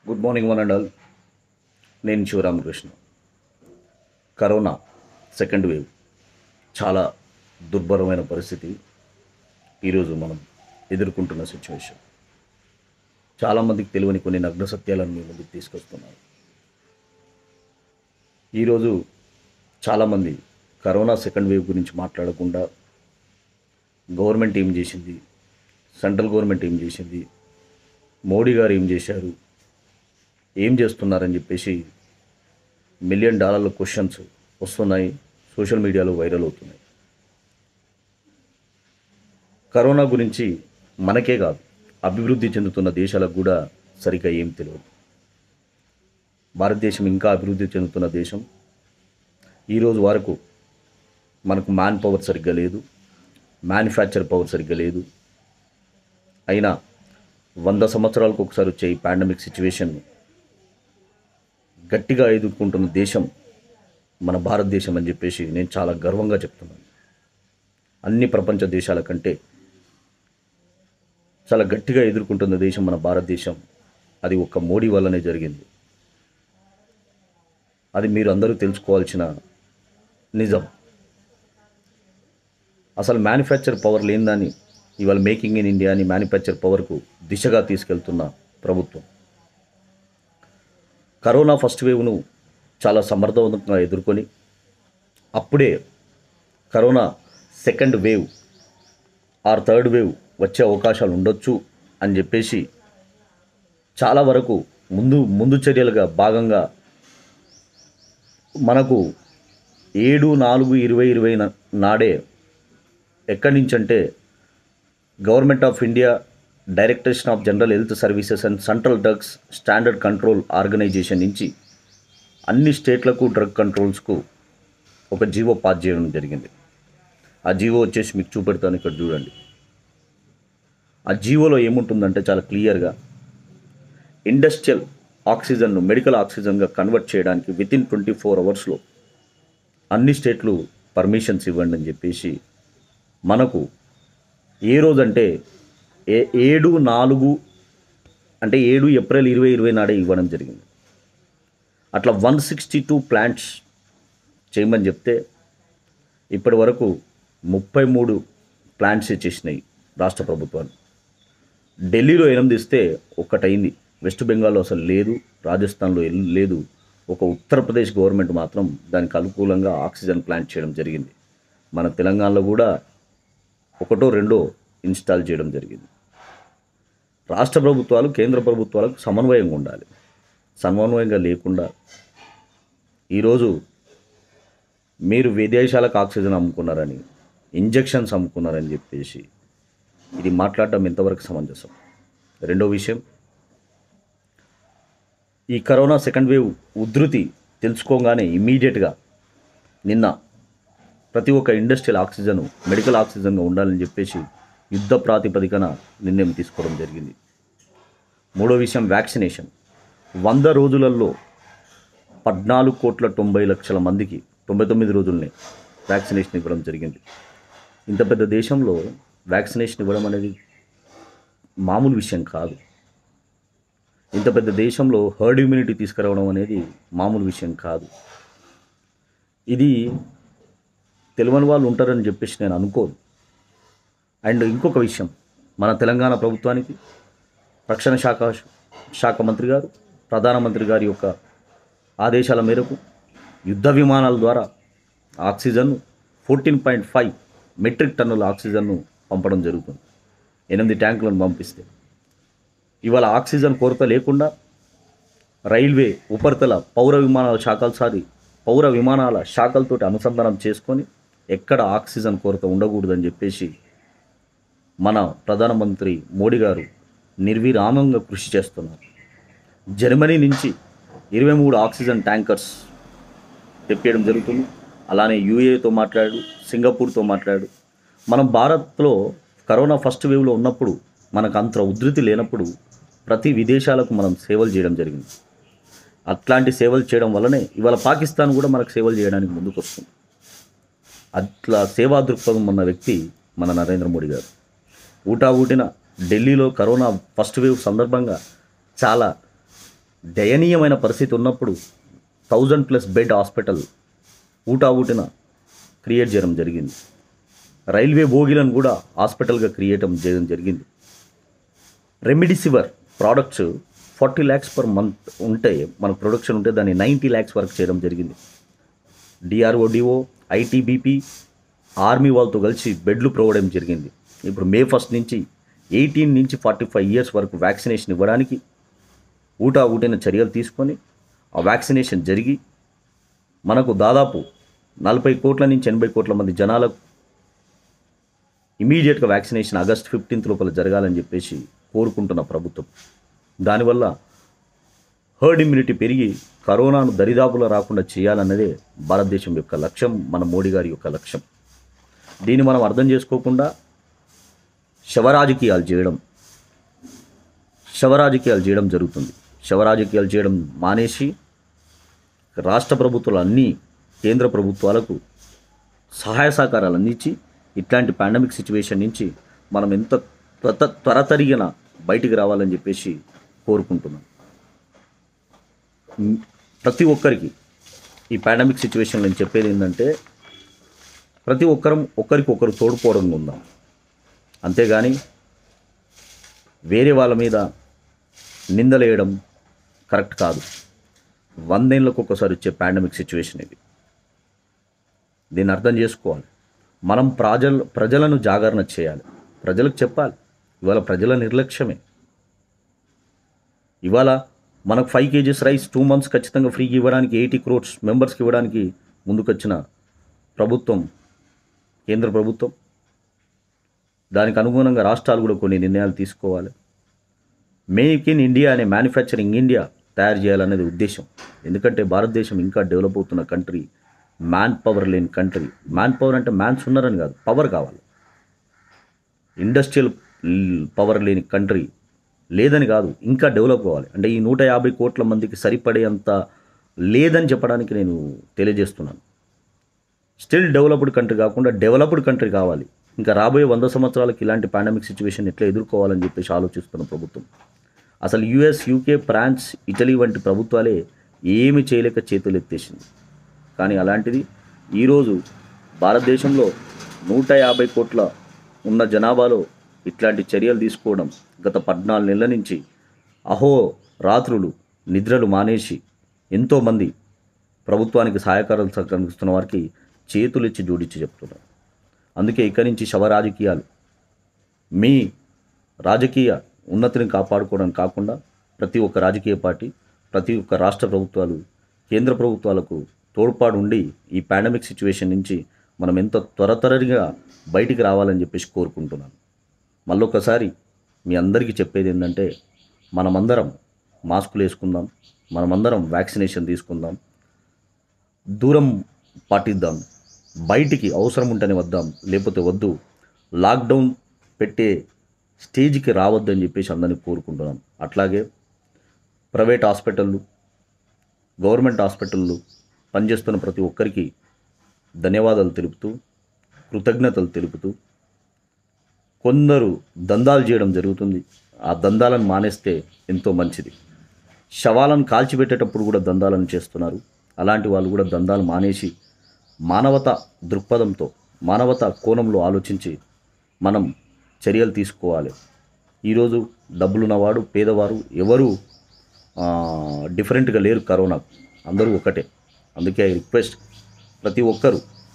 good morning one and all నేను Sivaramakrishna corona second wave చాలా దుర్భరమైన పరిస్థితి ఈరోజు మనం ఎదుర్కొంటున్న సిచ్యువేషన్ చాలామందికి తెలియని కొన్ని నగ్న సత్యాలను మీ ముందుకు తీసుకొస్తున్నాను ఈరోజు చాలామంది కరోనా సెకండ్ వేవ్ గురించి మాట్లాడకుండా గవర్నమెంట్ ఏం చేసింది సెంట్రల్ గవర్నమెంట్ ఏం చేసింది మోడీ గారు ఏం చేశారు ఏం చేస్తున్నారని చెప్పేసి మిలియన్ డాలర్ల క్వశ్చన్స్ వస్తున్నాయి సోషల్ మీడియాలో వైరల్ అవుతున్నాయి కరోనా గురించి మనకే కాదు అభివృద్ధి చెందుతున్న దేశాలకు కూడా సరిగ్గా ఏం తెలియదు భారతదేశం ఇంకా అభివృద్ధి చెందుతున్న దేశం ఈరోజు వరకు మనకు మ్యాన్ పవర్ సరిగ్గా లేదు మ్యానుఫ్యాక్చర్ పవర్ సరిగ్గా లేదు అయినా వంద సంవత్సరాలకు ఒకసారి వచ్చే ఈ పాండమిక్ సిచ్యువేషన్ గట్టిగా ఎదుర్కొంటున్న దేశం మన భారతదేశం అని చెప్పేసి నేను చాలా గర్వంగా చెప్తున్నాను అన్ని ప్రపంచ దేశాల కంటే చాలా గట్టిగా ఎదుర్కొంటున్న దేశం మన భారతదేశం అది ఒక్క మోడీ వల్లనే జరిగింది అది మీరు అందరూ తెలుసుకోవాల్సిన నిజం అసలు మ్యానుఫ్యాక్చర్ పవర్ లేనిదాన్ని ఇవాళ మేకింగ్ ఇన్ ఇండియా అని మ్యానుఫ్యాక్చర్ పవర్కు దిశగా తీసుకెళ్తున్న ప్రభుత్వం కరోనా ఫస్ట్ వేవ్ను చాలా సమర్థవంతంగా ఎదుర్కొని అప్పుడే corona second wave or third wave వచ్చే అవకాశాలు ఉండొచ్చు అని చెప్పేసి చాలా వరకు ముందు ముందు చర్యలుగా భాగంగా మనకు ఏడు నాలుగు ఇరవై ఇరవై నా- నాడే ఎక్కడి నుంచి అంటే government of India directorate of general health services and central drugs standard control organisation నుంచి అన్ని స్టేట్లకు డ్రగ్ కంట్రోల్స్కు ఒక జీవో పాస్ చేయడం జరిగింది ఆ జీవో వచ్చేసి మీకు చూపెడతాను ఇక్కడ చూడండి ఆ జీవోలో ఏముంటుందంటే చాలా క్లియర్గా ఇండస్ట్రియల్ ఆక్సిజన్ను మెడికల్ ఆక్సిజన్గా కన్వర్ట్ చేయడానికి విత్ ఇన్ ట్వంటీ ఫోర్ అవర్స్లో అన్ని స్టేట్లు పర్మిషన్స్ ఇవ్వండి అని చెప్పేసి మనకు ఏ రోజంటే ఏ ఏడు నాలుగు అంటే ఏడు ఏప్రిల్ ఇరవై ఇరవై నాడే ఇవ్వడం జరిగింది అట్లా వన్ సిక్స్టీ టూ ప్లాంట్స్ చేయమని చెప్తే ఇప్పటి వరకు ముప్పై మూడు ప్లాంట్స్ ఇచ్చేసినాయి రాష్ట్ర ప్రభుత్వాలు ఢిల్లీలో ఎనిమిది ఇస్తే ఒక్కటైంది వెస్ట్ బెంగాల్లో అసలు లేదు రాజస్థాన్లో ఎల్- లేదు ఒక ఉత్తరప్రదేశ్ గవర్నమెంట్ మాత్రం దానికి అనుకూలంగా ఆక్సిజన్ ప్లాంట్ చేయడం జరిగింది మన తెలంగాణలో కూడా ఒకటో రెండో ఇన్స్టాల్ చేయడం జరిగింది రాష్ట్ర ప్రభుత్వాలు కేంద్ర ప్రభుత్వాలకు సమన్వయంగా ఉండాలి సమన్వయంగా లేకుండా ఈరోజు మీరు విదేశాలకు ఆక్సిజన్ అమ్ముకున్నారని ఇంజెక్షన్స్ అమ్ముకున్నారని చెప్పేసి ఇది మాట్లాడటం ఎంతవరకు సమంజసం రెండో విషయం ఈ కరోనా సెకండ్ వేవ్ ఉధృతి తెలుసుకోగానే ఇమీడియట్గా నిన్న ప్రతి ఒక్క ఇండస్ట్రియల్ ఆక్సిజన్ మెడికల్ ఆక్సిజన్గా ఉండాలని చెప్పేసి యుద్ధ ప్రాతిపదికన నిర్ణయం తీసుకోవడం జరిగింది మూడో విషయం వ్యాక్సినేషన్ వంద రోజులలో పద్నాలుగు కోట్ల తొంభై లక్షల మందికి తొంభై తొమ్మిది రోజుల్నే వ్యాక్సినేషన్ ఇవ్వడం జరిగింది ఇంత పెద్ద దేశంలో వ్యాక్సినేషన్ ఇవ్వడం అనేది మామూలు విషయం కాదు ఇంత పెద్ద దేశంలో హర్డ్ ఇమ్యూనిటీ తీసుకురావడం అనేది మామూలు విషయం కాదు ఇది తెలియని వాళ్ళు ఉంటారని చెప్పేసి నేను అనుకోను అండ్ ఇంకొక విషయం మన తెలంగాణ ప్రభుత్వానికి రక్షణ శాఖ శాఖ మంత్రి గారు ప్రధానమంత్రి గారి యొక్క ఆదేశాల మేరకు యుద్ధ విమానాల ద్వారా ఆక్సిజన్ను ఫోర్టీన్ పాయింట్ ఫైవ్ మెట్రిక్ టన్నుల ఆక్సిజన్ను పంపడం జరుగుతుంది ఎనిమిది ట్యాంకులను పంపిస్తే ఇవాళ ఆక్సిజన్ కొరత లేకుండా రైల్వే ఉపరితల పౌర విమానాల శాఖల సారి పౌర విమానాల శాఖలతోటి అనుసంధానం చేసుకొని ఎక్కడ ఆక్సిజన్ కొరత ఉండకూడదని చెప్పేసి మన ప్రధానమంత్రి మోడీ గారు నిర్విరామంగా కృషి చేస్తున్నారు జర్మనీ నుంచి ఇరవై మూడు ఆక్సిజన్ ట్యాంకర్స్ తెప్పియడం జరుగుతుంది అలానే యూఏతో మాట్లాడు సింగపూర్తో మాట్లాడు మనం భారత్లో కరోనా ఫస్ట్ వేవ్లో ఉన్నప్పుడు మనకు అంత ఉధృతి లేనప్పుడు ప్రతి విదేశాలకు మనం సేవలు చేయడం జరిగింది అట్లాంటి సేవలు చేయడం వల్లనే ఇవాళ పాకిస్తాన్ కూడా మనకు సేవలు చేయడానికి ముందుకు వస్తుంది అట్లా సేవా దృక్పథం ఉన్న వ్యక్తి మన నరేంద్ర మోడీ గారు ఊటా ఊటిన ఢిల్లీలో కరోనా ఫస్ట్ వేవ్ సందర్భంగా చాలా దయనీయమైన పరిస్థితి ఉన్నప్పుడు థౌజండ్ ప్లస్ బెడ్ హాస్పిటల్ ఊటాఊటిన క్రియేట్ చేయడం జరిగింది రైల్వే బోగీలను కూడా హాస్పిటల్గా క్రియేట్ చేయడం జరిగింది remdesivir products forty lakhs per month ఉంటే మన ప్రొడక్షన్ ఉంటే దాన్ని నైంటీ ల్యాక్స్ వరకు చేయడం జరిగింది డిఆర్ఓడిఓ ఐటీబీపీ ఆర్మీ వాళ్ళతో కలిసి బెడ్లు ప్రొవైడ్ జరిగింది ఇప్పుడు మే ఫస్ట్ నుంచి ఎయిటీన్ నుంచి ఫార్టీ ఫైవ్ ఇయర్స్ వరకు వ్యాక్సినేషన్ ఇవ్వడానికి ఊటా ఊటిన చర్యలు తీసుకొని ఆ వ్యాక్సినేషన్ జరిగి మనకు దాదాపు నలభై కోట్ల నుంచి ఎనభై కోట్ల మంది జనాలకు ఇమీడియట్గా వ్యాక్సినేషన్ ఆగస్ట్ ఫిఫ్టీన్త్ లోపల జరగాలని చెప్పేసి కోరుకుంటున్న ప్రభుత్వం దానివల్ల హర్డ్ ఇమ్యూనిటీ పెరిగి కరోనాను దరిదాపులో రాకుండా చేయాలన్నదే భారతదేశం యొక్క లక్ష్యం మన మోడీ గారి యొక్క లక్ష్యం దీన్ని మనం అర్థం చేసుకోకుండా శవరాజకీయాలు చేయడం శవరాజకీయాలు చేయడం జరుగుతుంది శవరాజకీయాలు చేయడం మానేసి రాష్ట్ర ప్రభుత్వాలు అన్నీ కేంద్ర ప్రభుత్వాలకు సహాయ సహకారాలు అందించి ఇట్లాంటి పాండమిక్ సిచ్యువేషన్ నుంచి మనం ఎంత త్వర త్వరతరిగిన బయటికి రావాలని చెప్పేసి కోరుకుంటున్నాను మ్, ప్రతి ఒక్కరికి ఈ పాండమిక్ సిచ్యువేషన్ నేను చెప్పేది ఏంటంటే ప్రతి ఒక్కరం ఒకరికి ఒకరు తోడుకోవడం ఉందాం అంతేగాని వేరే వాళ్ళ మీద నిందలేయడం కరెక్ట్ కాదు వందేళ్ళకు ఒకసారి వచ్చే పాండమిక్ సిచ్యువేషన్ ఇది దీన్ని అర్థం చేసుకోవాలి మనం ప్రజల ప్రజలను జాగరణ చేయాలి ప్రజలకు చెప్పాలి ఇవాళ ప్రజల నిర్లక్ష్యమే ఇవాళ మనకు five kgs rice two months ఖచ్చితంగా ఫ్రీగా ఇవ్వడానికి ఎయిటీ క్రోర్స్ మెంబర్స్కి ఇవ్వడానికి ముందుకొచ్చిన ప్రభుత్వం కేంద్ర ప్రభుత్వం దానికి అనుగుణంగా రాష్ట్రాలు కూడా కొన్ని నిర్ణయాలు తీసుకోవాలి మేక్ ఇన్ ఇండియా అనే మ్యానుఫ్యాక్చరింగ్ ఇండియా తయారు చేయాలనేది ఉద్దేశం ఎందుకంటే భారతదేశం ఇంకా డెవలప్ అవుతున్న కంట్రీ మ్యాన్ పవర్ లేని కంట్రీ మ్యాన్ పవర్ అంటే మ్యాన్స్ ఉన్నారని కాదు పవర్ కావాలి ఇండస్ట్రియల్ పవర్ లేని కంట్రీ లేదని కాదు ఇంకా డెవలప్ కావాలి అంటే ఈ నూట యాభై కోట్ల మందికి సరిపడేంత లేదని చెప్పడానికి నేను తెలియజేస్తున్నాను స్టిల్ డెవలప్డ్ కంట్రీ కాకుండా డెవలప్డ్ కంట్రీ కావాలి ఇంకా రాబోయే వంద సంవత్సరాలకి ఇలాంటి పాండమిక్ సిచ్యువేషన్ ఎట్లా ఎదుర్కోవాలని చెప్పేసి ఆలోచిస్తున్న ప్రభుత్వం అసలు యుఎస్ యూకే ఫ్రాన్స్ ఇటలీ వంటి ప్రభుత్వాలే ఏమి చేయలేక చేతులు ఎత్తేసింది కానీ అలాంటిది ఈరోజు భారతదేశంలో నూట యాభై కోట్ల ఉన్న జనాభాలో ఇట్లాంటి చర్యలు తీసుకోవడం గత పద్నాలుగు నెలల నుంచి అహో రాత్రులు నిద్రలు మానేసి ఎంతోమంది ప్రభుత్వానికి సహాయకారాలు సహకరిస్తున్న వారికి చేతులు ఇచ్చి జోడించి చెప్తున్నారు అందుకే ఇక్కడి నుంచి శవ రాజకీయాలు మీ రాజకీయ ఉన్నతిని కాపాడుకోవడం కాకుండా ప్రతి ఒక్క రాజకీయ పార్టీ ప్రతి ఒక్క రాష్ట్ర ప్రభుత్వాలు కేంద్ర ప్రభుత్వాలకు తోడ్పాటు ఉండి ఈ పాండమిక్ సిచ్యువేషన్ నుంచి మనం ఎంత త్వర త్వరగా బయటికి రావాలని చెప్పేసి కోరుకుంటున్నాను మళ్ళొకసారి మీ అందరికీ చెప్పేది ఏంటంటే మనమందరం మాస్కులు వేసుకుందాం మనమందరం వ్యాక్సినేషన్ తీసుకుందాం దూరం పాటిద్దాం బయటికి అవసరం ఉంటేనే వద్దాం లేకపోతే వద్దు లాక్డౌన్ పెట్టే స్టేజ్కి రావద్దని చెప్పేసి అందరినీ కోరుకుంటున్నాం అట్లాగే ప్రైవేట్ హాస్పిటళ్ళు గవర్నమెంట్ హాస్పిటళ్ళు పనిచేస్తున్న ప్రతి ఒక్కరికి ధన్యవాదాలు తెలుపుతూ కృతజ్ఞతలు తెలుపుతూ కొందరు దందాలు చేయడం జరుగుతుంది ఆ దందాలను మానేస్తే ఎంతో మంచిది శవాలను కాల్చిపెట్టేటప్పుడు కూడా దందాలను చేస్తున్నారు అలాంటి వాళ్ళు కూడా దందాలు మానేసి మానవత దృక్పథంతో మానవత కోణంలో ఆలోచించి మనం చర్యలు తీసుకోవాలి ఈరోజు డబ్బులున్నవాడు పేదవారు ఎవరు ఆ, డిఫరెంట్గా లేరు కరోనా అందరూ ఒకటే అందుకే ఐ రిక్వెస్ట్ ప్రతి ఒక్కరు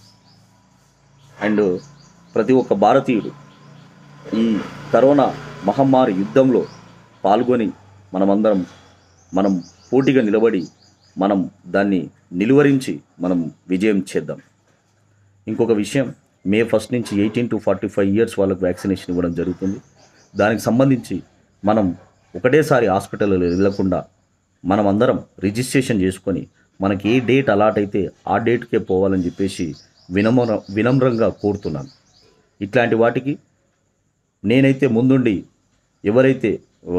అండ్ ప్రతి ఒక్క భారతీయుడు ఈ కరోనా మహమ్మారి యుద్ధంలో పాల్గొని మనమందరం మనం పోటీగా నిలబడి మనం దాన్ని నిలువరించి మనం విజయం చేద్దాం ఇంకొక విషయం మే ఫస్ట్ నుంచి eighteen to forty five years వాళ్ళకు వ్యాక్సినేషన్ ఇవ్వడం జరుగుతుంది దానికి సంబంధించి మనం ఒకటేసారి హాస్పిటల్లో వెళ్ళకుండా మనం అందరం రిజిస్ట్రేషన్ చేసుకొని మనకి ఏ డేట్ అలాట్ అయితే ఆ డేట్కే పోవాలని చెప్పేసి వినమ్ర వినమ్రంగా కోరుతున్నాను ఇట్లాంటి వాటికి నేనైతే ముందుండి ఎవరైతే ఆ,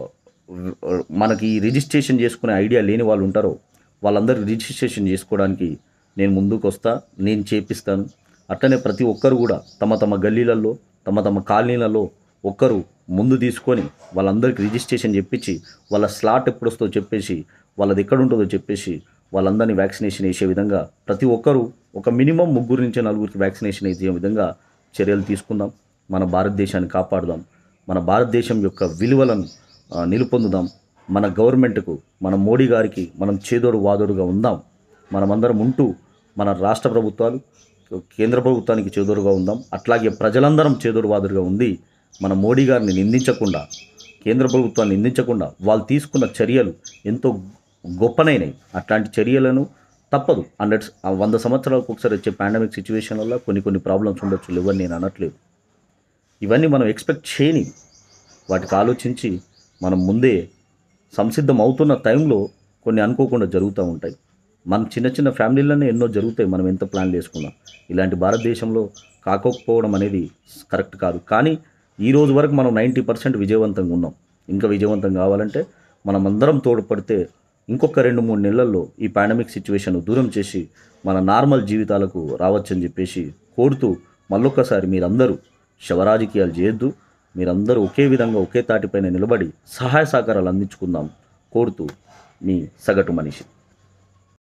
మనకి ఈ రిజిస్ట్రేషన్ చేసుకునే ఐడియా లేని వాళ్ళు ఉంటారో వాళ్ళందరూ రిజిస్ట్రేషన్ చేసుకోవడానికి నేను ముందుకు వస్తా నేను చేపిస్తాను అట్లనే ప్రతి ఒక్కరు కూడా తమ తమ గల్లీలలో తమ తమ కాలనీలలో ఒక్కరు ముందు తీసుకొని వాళ్ళందరికీ రిజిస్ట్రేషన్ చెప్పించి వాళ్ళ స్లాట్ ఎప్పుడు వస్తుందో చెప్పేసి వాళ్ళది ఎక్కడ ఉంటుందో చెప్పేసి వాళ్ళందరినీ వ్యాక్సినేషన్ వేసే విధంగా ప్రతి ఒక్కరూ ఒక మినిమం ముగ్గురు నుంచి నలుగురికి వ్యాక్సినేషన్ వేసే విధంగా చర్యలు తీసుకుందాం మన భారతదేశాన్ని కాపాడుదాం మన భారతదేశం యొక్క విలువలను ఆ, నిలుపొందుదాం మన గవర్నమెంట్కు మన మోడీ గారికి మనం చేదోడు వాదోడుగా ఉందాం మనమందరం ఉంటూ మన రాష్ట్ర ప్రభుత్వాలు కేంద్ర ప్రభుత్వానికి చేదోడుగా ఉందాం అట్లాగే ప్రజలందరం చేదోడు వాదుడుగా ఉంది మన మోడీ గారిని నిందించకుండా కేంద్ర ప్రభుత్వాన్ని నిందించకుండా వాళ్ళు తీసుకున్న చర్యలు ఎంతో గొప్పనైనవి అట్లాంటి చర్యలను తప్పదు హండ్రెడ్ వంద సంవత్సరాలకు ఒకసారి వచ్చే పాండమిక్ సిచ్యువేషన్ వల్ల కొన్ని కొన్ని ప్రాబ్లమ్స్ ఉండొచ్చు లేవని నేను అనట్లేదు ఇవన్నీ మనం ఎక్స్పెక్ట్ చేయని వాటికి ఆలోచించి మనం ముందే సంసిద్ధం అవుతున్న టైంలో కొన్ని అనుకోకుండా జరుగుతూ ఉంటాయి మన చిన్న చిన్న ఫ్యామిలీలోనే ఎన్నో జరుగుతాయి మనం ఎంత ప్లాన్ చేసుకున్నాం ఇలాంటి భారతదేశంలో కాకపోవడం అనేది కరెక్ట్ కాదు కానీ ఈ రోజు వరకు మనం నైంటీ పర్సెంట్ విజయవంతంగా ఉన్నాం ఇంకా విజయవంతం కావాలంటే మనం అందరం తోడ్పడితే ఇంకొక రెండు మూడు నెలల్లో ఈ పాండమిక్ సిచ్యువేషన్ దూరం చేసి మన నార్మల్ జీవితాలకు రావచ్చని చెప్పేసి కోరుతూ మళ్ళొక్కసారి మీరందరూ శవరాజకీయాలు చేయొద్దు మీరందరూ ఒకే విధంగా ఒకే తాటిపైన నిలబడి సహాయ సహకారాలు అందించుకుందాం కోరుతూ మీ సగటు మనిషి